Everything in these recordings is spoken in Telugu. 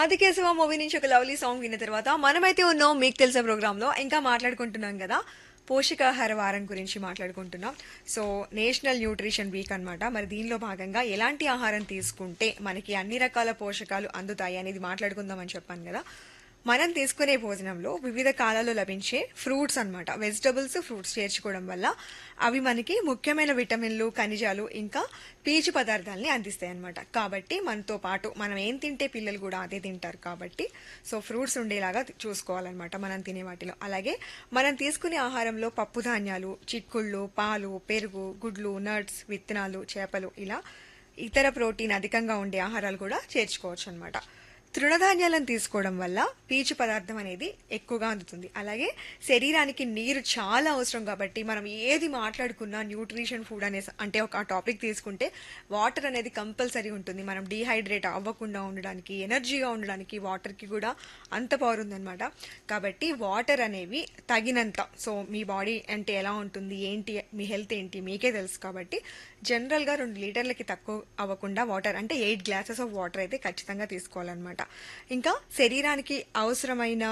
ఆదికేశవ మూవీ నుంచి ఒక లవ్లీ సాంగ్ విన్న తర్వాత మనమైతే ఉన్నాం మీకు తెలిసే ప్రోగ్రామ్ లో ఇంకా మాట్లాడుకుంటున్నాం కదా పోషకాహార వారం గురించి మాట్లాడుకుంటున్నాం సో నేషనల్ న్యూట్రిషన్ వీక్ అన్నమాట మరి దీనిలో భాగంగా ఎలాంటి ఆహారం తీసుకుంటే మనకి అన్ని రకాల పోషకాలు అందుతాయి అనేది మాట్లాడుకుందామని చెప్పాను కదా మనం తీసుకునే భోజనంలో వివిధ కాలాల్లో లభించే ఫ్రూట్స్ అన్నమాట వెజిటబుల్స్ ఫ్రూట్స్ చేర్చుకోవడం వల్ల అవి మనకి ముఖ్యమైన విటమిన్లు ఖనిజాలు ఇంకా పీచు పదార్థాలని అందిస్తాయి అన్నమాట కాబట్టి మనతో పాటు మనం ఏం తింటే పిల్లలు కూడా అదే తింటారు కాబట్టి సో ఫ్రూట్స్ ఉండేలాగా చూసుకోవాలన్నమాట మనం తినే వాటిలో అలాగే మనం తీసుకునే ఆహారంలో పప్పు ధాన్యాలు చిక్కుళ్ళు పాలు పెరుగు గుడ్లు నట్స్ విత్తనాలు చేపలు ఇలా ఇతర ప్రోటీన్ అధికంగా ఉండే ఆహారాలు కూడా చేర్చుకోవచ్చు అనమాట తృణధాన్యాలను తీసుకోవడం వల్ల పీచు పదార్థం అనేది ఎక్కువగా అందుతుంది అలాగే శరీరానికి నీరు చాలా అవసరం కాబట్టి మనం ఏది మాట్లాడుకున్నా న్యూట్రిషన్ ఫుడ్ అనే అంటే ఒక టాపిక్ తీసుకుంటే వాటర్ అనేది కంపల్సరీ ఉంటుంది మనం డీహైడ్రేట్ అవ్వకుండా ఉండడానికి ఎనర్జీగా ఉండడానికి వాటర్కి కూడా అంత పవర్ ఉందన్నమాట కాబట్టి వాటర్ అనేవి తగినంత సో మీ బాడీ అంటే ఎలా ఉంటుంది ఏంటి మీ హెల్త్ ఏంటి మీకే తెలుసు కాబట్టి జనరల్గా రెండు లీటర్లకి తక్కువ అవ్వకుండా వాటర్ అంటే ఎయిట్ గ్లాసెస్ ఆఫ్ వాటర్ అయితే ఖచ్చితంగా తీసుకోవాలన్నమాట ఇంకా శరీరానికి అవసరమైన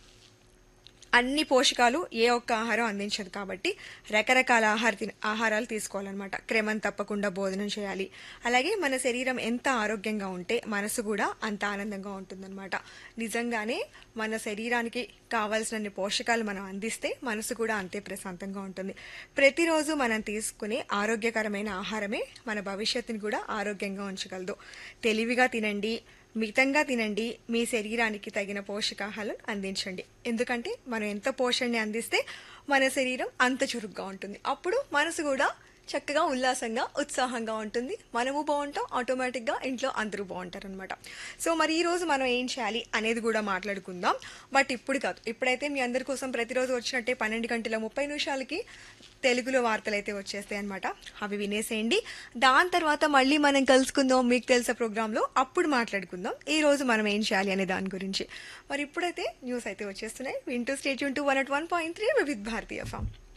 అన్ని పోషకాలు ఏ ఒక్క ఆహారం అందించదు కాబట్టి రకరకాల ఆహార తిన- ఆహారాలు తీసుకోవాలన్నమాట క్రమం తప్పకుండా భోజనం చేయాలి అలాగే మన శరీరం ఎంత ఆరోగ్యంగా ఉంటే మనసు కూడా అంత ఆనందంగా ఉంటుందన్నమాట నిజంగానే మన శరీరానికి కావాల్సిన పోషకాలు మనం అందిస్తే మనసు కూడా అంతే ప్రశాంతంగా ఉంటుంది ప్రతిరోజు మనం తీసుకునే ఆరోగ్యకరమైన ఆహారమే మన భవిష్యత్తుని కూడా ఆరోగ్యంగా ఉంచగలదు తెలివిగా తినండి మితంగా తినండి మీ శరీరానికి తగిన పోషకాహారం అందించండి ఎందుకంటే మనం ఎంత పోషణని అందిస్తే మన శరీరం అంత చురుగ్గా ఉంటుంది అప్పుడు మనసు కూడా చక్కగా ఉల్లాసంగా ఉత్సాహంగా ఉంటుంది మనము బాగుంటాం ఆటోమేటిక్గా ఇంట్లో అందరూ బాగుంటారు అనమాట సో మరి ఈ రోజు మనం ఏం చేయాలి అనేది కూడా మాట్లాడుకుందాం బట్ ఇప్పుడు కాదు ఇప్పుడైతే మీ అందరి కోసం ప్రతిరోజు వచ్చినట్టే పన్నెండు గంటల ముప్పై నిమిషాలకి తెలుగులో వార్తలు అయితే వచ్చేస్తాయి అనమాట అవి వినేసేయండి దాని తర్వాత మళ్ళీ మనం కలుసుకుందాం మీకు తెలిసే ప్రోగ్రాంలో అప్పుడు మాట్లాడుకుందాం ఈ రోజు మనం ఏం చేయాలి అనే దాని గురించి మరి ఇప్పుడైతే న్యూస్ అయితే వచ్చేస్తున్నాయి వింటూ state to one at one point three with భారతీయ ఫామ్